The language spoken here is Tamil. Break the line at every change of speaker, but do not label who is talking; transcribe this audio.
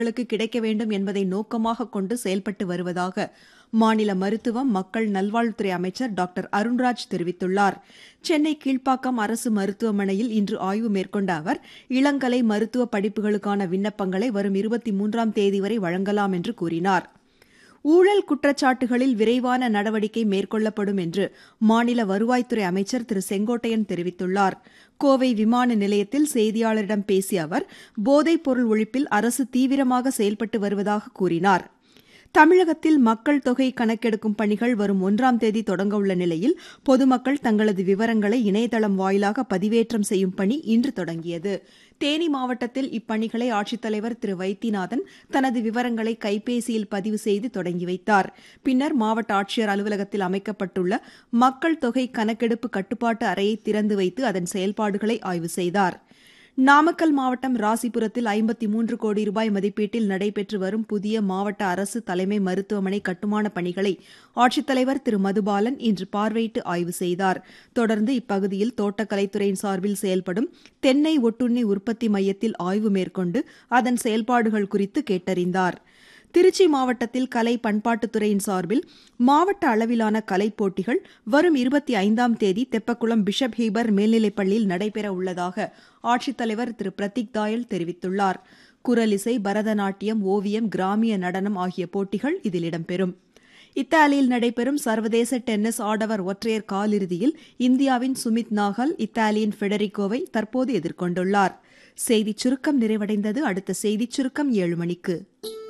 களுக்கு கிடைக்க வேண்டும் என்பதை நோக்கமாக கொண்டு செயல்பட்டு வருவதாக மாநில மருத்துவம் மக்கள் நல்வாழ்வுத்துறை அமைச்சர் டாக்டர் அருண்ராஜ் தெரிவித்துள்ளார் சென்னை கீழ்ப்பாக்கம் அரசு மருத்துவமனையில் இன்று ஆய்வு மேற்கொண்ட அவர் இளங்கலை மருத்துவ படிப்புகளுக்கான விண்ணப்பங்களை வரும் இருபத்தி மூன்றாம் தேதி வரை வழங்கலாம் என்று கூறினார் ஊழல் குற்றச்சாட்டுகளில் விரைவான நடவடிக்கை மேற்கொள்ளப்படும் என்று மாநில வருவாய்த்துறை அமைச்சர் திரு செங்கோட்டையன் தெரிவித்துள்ளார் கோவை விமான நிலையத்தில் செய்தியாளரிடம் பேசிய அவர் போதைப் பொருள் ஒழிப்பில் அரசு தீவிரமாக செயல்பட்டு வருவதாக கூறினார் தமிழகத்தில் மக்கள் தொகை கணக்கெடுக்கும் பணிகள் வரும் ஒன்றாம் தேதி தொடங்க உள்ள நிலையில் பொதுமக்கள் தங்களது விவரங்களை இணையதளம் வாயிலாக பதிவேற்றம் செய்யும் பணி இன்று தொடங்கியது தேனி மாவட்டத்தில் இப்பணிகளை ஆட்சித்தலைவர் திரு வைத்தியநாதன் தனது விவரங்களை கைபேசியில் பதிவு செய்து தொடங்கி வைத்தார் பின்னர் மாவட்ட ஆட்சியர் அலுவலகத்தில் அமைக்கப்பட்டுள்ள மக்கள் தொகை கணக்கெடுப்பு கட்டுப்பாட்டு அறையை திறந்து வைத்து அதன் செயல்பாடுகளை ஆய்வு செய்தார் நாமக்கல் மாவட்டம் ராசிபுரத்தில் ஐம்பத்தி மூன்று கோடி ரூபாய் மதிப்பீட்டில் நடைபெற்று வரும் புதிய மாவட்ட அரசு தலைமை மருத்துவமனை கட்டுமான பணிகளை ஆட்சித்தலைவர் திரு மதுபாலன் இன்று பார்வையிட்டு ஆய்வு செய்தார் தொடர்ந்து இப்பகுதியில் தோட்டக்கலைத்துறையின் சார்பில் செயல்படும் தென்னை ஒட்டுண்ணி உற்பத்தி மையத்தில் ஆய்வு மேற்கொண்டு அதன் செயல்பாடுகள் குறித்து கேட்டறிந்தார் திருச்சி மாவட்டத்தில் கலை பண்பாட்டுத்துறையின் சார்பில் மாவட்ட அளவிலான கலைப் போட்டிகள் வரும் இருபத்தி ஐந்தாம் தேதி தெப்பக்குளம் பிஷப் ஹீபர் மேல்நிலைப் பள்ளியில் நடைபெற உள்ளதாக ஆட்சித்தலைவர் திரு பிரதீக் தாயல் தெரிவித்துள்ளார் குரலிசை பரதநாட்டியம் ஓவியம் கிராமிய நடனம் ஆகிய போட்டிகள் இதில் இடம்பெறும் இத்தாலியில் நடைபெறும் சர்வதேச டென்னிஸ் ஆடவர் ஒற்றையர் காலிறுதியில் இந்தியாவின் சுமித் நாகல் இத்தாலியின் ஃபெடரிகோவை தற்போது எதிர்கொண்டுள்ளார் செய்திச் சுருக்கம் நிறைவடைந்தது அடுத்த செய்திச் சுருக்கம் ஏழு மணிக்கு